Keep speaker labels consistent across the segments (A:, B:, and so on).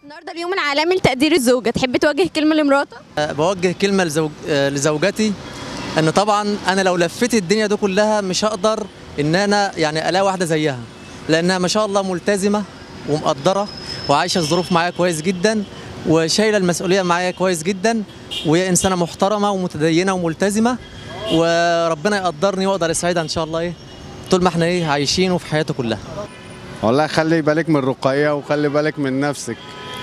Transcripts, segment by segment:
A: النهارده اليوم العالمي لتقدير الزوجه تحب توجه كلمه لمراتك
B: أه، بوجه كلمة لزوج... أه، لزوجتي ان طبعا انا لو لفيت الدنيا دي كلها مش هقدر ان انا يعني الاقي واحدة زيها لانها ما شاء الله ملتزمة ومقدرة وعايشة الظروف معايا كويس جدا وشايلة المسؤولية معايا كويس جدا وهي انسانة محترمة ومتدينة وملتزمة وربنا يقدرني واقدر اسعدها ان شاء الله ايه طول ما احنا ايه عايشين وفي حياته كلها
C: والله خلي بالك من الرقية وخلي بالك من نفسك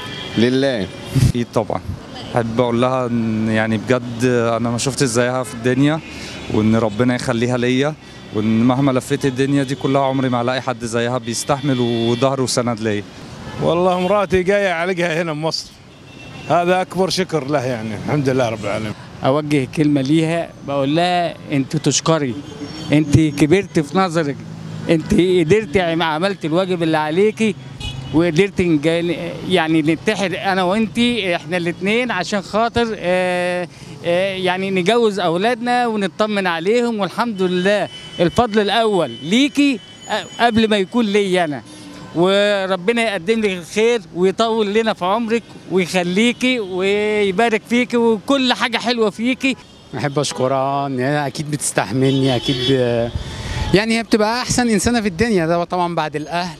C: لله
D: اكيد طبعا احب اقول لها ان يعني بجد انا ما شفتش زيها في الدنيا وان ربنا يخليها ليا وان مهما لفيت الدنيا دي كلها عمري ما الاقي حد زيها بيستحمل وظهر وسند ليا
E: والله مراتي جايه اعالجها هنا بمصر هذا اكبر شكر له يعني الحمد لله رب العالمين
F: اوجه كلمه ليها بقول لها انت تشكري انت كبرت في نظرك انت قدرتي عملت الواجب اللي عليكي وقدرت نج- يعني نتحد انا وانت احنا الاثنين عشان خاطر آه، آه، يعني نجوز اولادنا ونطمن عليهم والحمد لله الفضل الاول ليكي آه، قبل ما يكون لي انا وربنا يقدم لك الخير ويطول لنا في عمرك ويخليكي ويبارك فيكي وكل حاجه حلوه فيكي
G: احب اشكرها ان هي اكيد بتستحملني اكيد ب... يعني هي بتبقى احسن انسانه في الدنيا ده طبعا بعد الاهل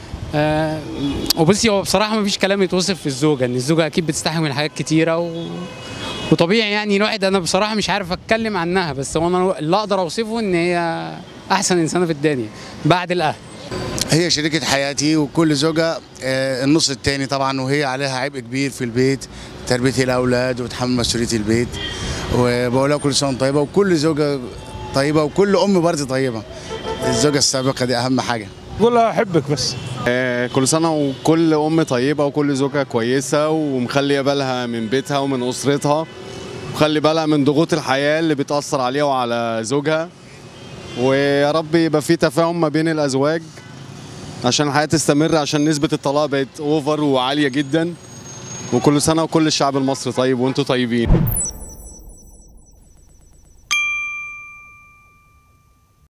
G: آه وبصي هو بصراحه ما فيش كلام يتوصف في الزوجه ان الزوجه اكيد بتستحمل حاجات كتيره و... وطبيعي يعني الواحد انا بصراحه مش عارف اتكلم عنها بس هو انا اللي اقدر اوصفه ان هي احسن انسانه في الدنيا بعد الاهل
H: هي شريكة حياتي وكل زوجة آه، النص التاني طبعا وهي عليها عبء كبير في البيت تربية الأولاد وتحمل مسؤولية البيت وبقول لها كل سنة وأنت طيبة وكل زوجة طيبة وكل أم برضه طيبة الزوجة السابقة دي أهم حاجة
E: قول لها احبك بس
C: آه، كل سنة وكل أم طيبة وكل زوجة كويسة ومخلية بالها من بيتها ومن أسرتها وخلي بالها من ضغوط الحياة اللي بتأثر عليها وعلى زوجها ويا رب يبقى في تفاهم ما بين الأزواج عشان الحياة تستمر عشان نسبة الطلاق بقت اوفر وعالية جدا وكل سنة وكل الشعب المصري طيب وانتوا طيبين